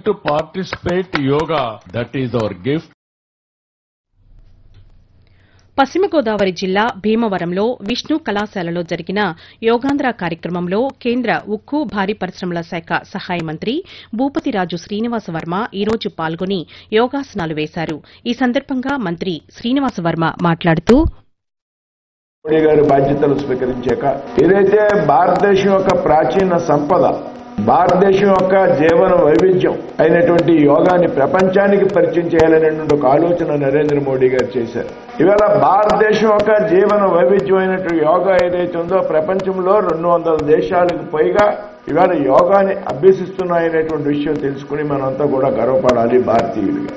to participate yoga. That is our gift. పశ్చిమ గోదావరి జిల్లా భీమవరంలో విష్ణు కళాశాలలో జరిగిన యోగాంధ్ర కార్యక్రమంలో కేంద్ర ఉక్కు భారీ పరిశ్రమల శాఖ సహాయ మంత్రి భూపతిరాజు శ్రీనివాస వర్మ ఈ రోజు పాల్గొని యోగాసనాలు వేశారు ఈ సందర్భంగా మంత్రి శ్రీనివాస వర్మ మాట్లాడుతూ మోడీ గారి బాధ్యతలు స్వీకరించాక ఏదైతే భారతదేశం యొక్క ప్రాచీన సంపద భారతదేశం యొక్క జీవన వైవిధ్యం అయినటువంటి యోగాని ప్రపంచానికి పరిచయం చేయాలనేటువంటి ఒక ఆలోచన నరేంద్ర మోడీ గారు చేశారు ఇవాళ భారతదేశం యొక్క జీవన వైవిధ్యం అయినటువంటి యోగా ఏదైతే ఉందో ప్రపంచంలో రెండు వందల దేశాలకు పైగా ఇవాళ యోగాని అభ్యసిస్తున్నాయనేటువంటి విషయం తెలుసుకుని మనంతా కూడా గర్వపడాలి భారతీయులుగా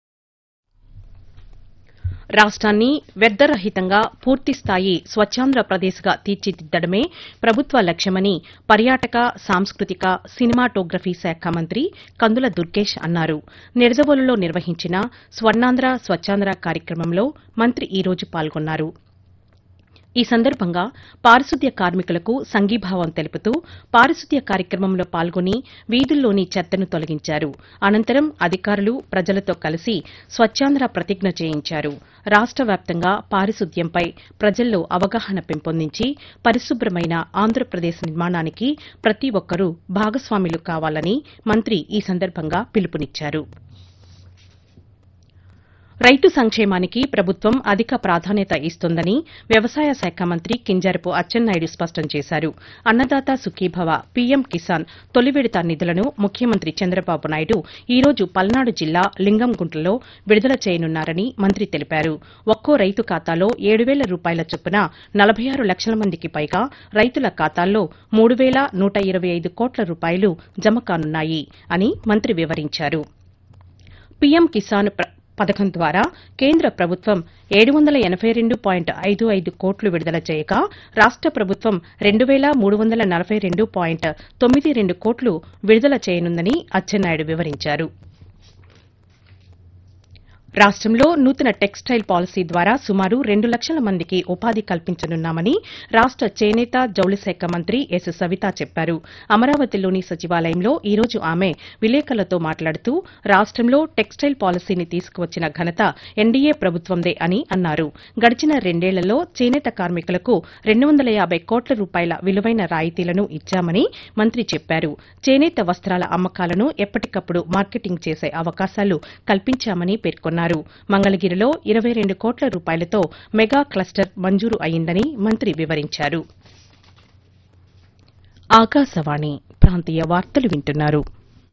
రాష్ట్రాన్ని వ్యర్థరహితంగా పూర్తిస్థాయి స్వచ్ఛాంధ్రప్రదేశ్గా తీర్చిదిద్దడమే ప్రభుత్వ లక్ష్యమని పర్యాటక సాంస్కృతిక సినిమాటోగ్రఫీ శాఖ మంత్రి కందుల దుర్గేష్ అన్నారు నిడదవోలులో నిర్వహించిన స్వర్ణాంధ్ర స్వచ్ఛాంధ్ర కార్యక్రమంలో మంత్రి ఈ రోజు పాల్గొన్నారు ఈ సందర్భంగా పారిశుద్ధ్య కార్మికులకు సంఘీభావం తెలుపుతూ పారిశుద్ధ్య కార్యక్రమంలో పాల్గొని వీధుల్లోని చెత్తను తొలగించారు అనంతరం అధికారులు ప్రజలతో కలిసి స్వచ్ఛాంధ్ర ప్రతిజ్ఞ చేయించారు రాష్ట వ్యాప్తంగా పారిశుద్ధ్యంపై ప్రజల్లో అవగాహన పెంపొందించి పరిశుభ్రమైన ఆంధ్రప్రదేశ్ నిర్మాణానికి ప్రతి ఒక్కరూ భాగస్వాములు కావాలని మంత్రి ఈ సందర్భంగా పిలుపునిచ్చారు రైతు సంక్షేమానికి ప్రభుత్వం అధిక ప్రాధాన్యత ఇస్తోందని వ్యవసాయ శాఖ మంత్రి కింజరపు అచ్చెన్నాయుడు స్పష్టం చేశారు అన్నదాత సుఖీభవ పీఎం కిసాన్ తొలి విడత నిధులను ముఖ్యమంత్రి చంద్రబాబు నాయుడు ఈ రోజు పల్నాడు జిల్లా లింగంగుంటలో విడుదల చేయనున్నారని మంత్రి తెలిపారు ఒక్కో రైతు ఖాతాలో ఏడు వేల రూపాయల చొప్పున నలభై ఆరు లక్షల మందికి పైగా రైతుల ఖాతాల్లో మూడు వేల నూట ఇరవై ఐదు కోట్ల రూపాయలు జమ కానున్నాయి అని మంత్రి వివరించారు పీఎం కిసాన్ ప్ర- పథకం ద్వారా కేంద్ర ప్రభుత్వం ఏడు వందల ఎనబై రెండు పాయింట్ ఐదు ఐదు కోట్లు విడుదల చేయగా రాష్ట ప్రభుత్వం రెండు వేల మూడు వందల నలభై రెండు పాయింట్ తొమ్మిది రెండు కోట్లు విడుదల చేయనుందని అచ్చెన్నాయుడు వివరించారు రాష్టంలో నూతన టెక్స్టైల్ పాలసీ ద్వారా సుమారు రెండు లక్షల మందికి ఉపాధి కల్పించనున్నామని రాష్ట చేనేత జౌళి శాఖ మంత్రి ఎస్ సవిత చెప్పారు అమరావతిలోని సచివాలయంలో ఈ రోజు ఆమె విలేకరులతో మాట్లాడుతూ రాష్టంలో టెక్స్టైల్ పాలసీని తీసుకువచ్చిన ఘనత ఎన్డీఏ ప్రభుత్వందే అని అన్నారు గడిచిన రెండేళ్లలో చేనేత కార్మికులకు రెండు వందల యాబై కోట్ల రూపాయల విలువైన రాయితీలను ఇచ్చామని మంత్రి చెప్పారు చేనేత వస్త్రాల అమ్మకాలను ఎప్పటికప్పుడు మార్కెటింగ్ చేసే అవకాశాలు కల్పించామని పేర్కొన్నారు మంగళగిరిలో ఇరవై రెండు కోట్ల రూపాయలతో మెగా క్లస్టర్ మంజూరు అయిందని మంత్రి వివరించారు ఆకాశవాణి ప్రాంతీయ వార్తలు వింటున్నారు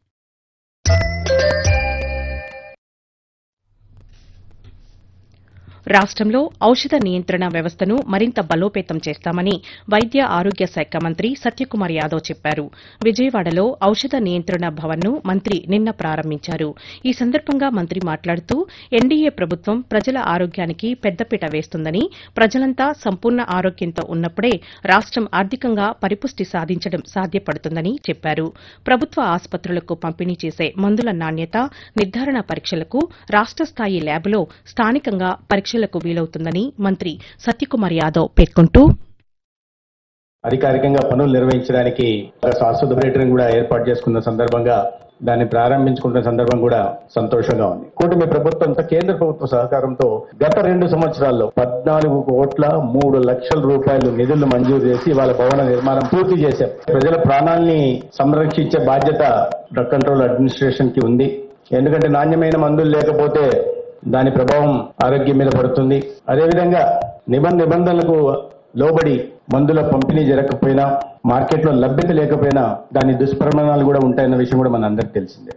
రాష్టంలో ఔషధ నియంత్రణ వ్యవస్థను మరింత బలోపేతం చేస్తామని వైద్య ఆరోగ్య శాఖ మంత్రి సత్యకుమార్ యాదవ్ చెప్పారు విజయవాడలో ఔషధ నియంత్రణ భవన్ను మంత్రి నిన్న ప్రారంభించారు ఈ సందర్భంగా మంత్రి మాట్లాడుతూ ఎన్డీఏ ప్రభుత్వం ప్రజల ఆరోగ్యానికి పెద్దపీట వేస్తుందని ప్రజలంతా సంపూర్ణ ఆరోగ్యంతో ఉన్నప్పుడే రాష్టం ఆర్థికంగా పరిపుష్టి సాధించడం సాధ్యపడుతుందని చెప్పారు ప్రభుత్వ ఆసుపత్రులకు పంపిణీ చేసే మందుల నాణ్యత నిర్ధారణ పరీక్షలకు రాష్ట స్థాయి ల్యాబ్లో స్థానికంగా పరీక్షలకు వీలవుతుందని మంత్రి సత్యకుమార్ యాదవ్ పేర్కొంటూ అధికారికంగా పనులు నిర్వహించడానికి ఒక శాశ్వత పర్యటన కూడా ఏర్పాటు చేసుకున్న సందర్భంగా దాన్ని ప్రారంభించుకున్న సందర్భం కూడా సంతోషంగా ఉంది కూటమి ప్రభుత్వంతో కేంద్ర ప్రభుత్వ సహకారంతో గత రెండు సంవత్సరాల్లో పద్నాలుగు కోట్ల మూడు లక్షల రూపాయలు నిధులు మంజూరు చేసి వాళ్ళ భవన నిర్మాణం పూర్తి చేశాం ప్రజల ప్రాణాల్ని సంరక్షించే బాధ్యత డ్రగ్ కంట్రోల్ అడ్మినిస్ట్రేషన్ కి ఉంది ఎందుకంటే నాణ్యమైన మందులు లేకపోతే దాని ప్రభావం ఆరోగ్యం మీద పడుతుంది అదేవిధంగా నిబంధ నిబంధనలకు లోబడి మందుల పంపిణీ జరగకపోయినా మార్కెట్లో లభ్యత లేకపోయినా దాని దుష్పరిణామాలు కూడా ఉంటాయన్న విషయం కూడా మన అందరికి తెలిసిందే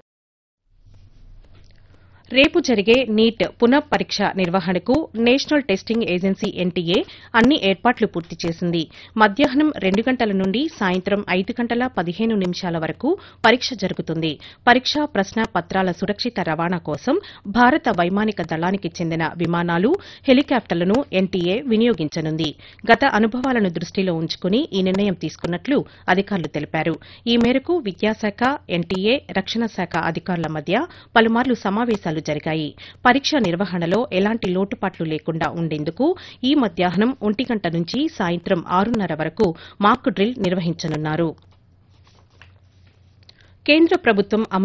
రేపు జరిగే నీట్ పునః పరీక్ష నిర్వహణకు నేషనల్ టెస్టింగ్ ఏజెన్సీ ఎన్టీఏ అన్ని ఏర్పాట్లు పూర్తి చేసింది మధ్యాహ్నం రెండు గంటల నుండి సాయంత్రం ఐదు గంటల పదిహేను నిమిషాల వరకు పరీక్ష జరుగుతుంది పరీక్షా ప్రశ్న పత్రాల సురక్షిత రవాణా కోసం భారత వైమానిక దళానికి చెందిన విమానాలు హెలికాప్టర్లను ఎన్టీఏ వినియోగించనుంది గత అనుభవాలను దృష్టిలో ఉంచుకుని ఈ నిర్ణయం తీసుకున్నట్లు అధికారులు తెలిపారు ఈ మేరకు విద్యాశాఖ ఎన్టీఏ రక్షణ శాఖ అధికారుల మధ్య పలుమార్లు సమావేశాలు జరిగాయి పరీక్ష నిర్వహణలో ఎలాంటి లోటుపాట్లు లేకుండా ఉండేందుకు ఈ మధ్యాహ్నం ఒంటి గంట నుంచి సాయంత్రం ఆరున్నర వరకు మాక్ డ్రిల్ నిర్వహించనున్నారు కేంద్ర ప్రభుత్వం అమలు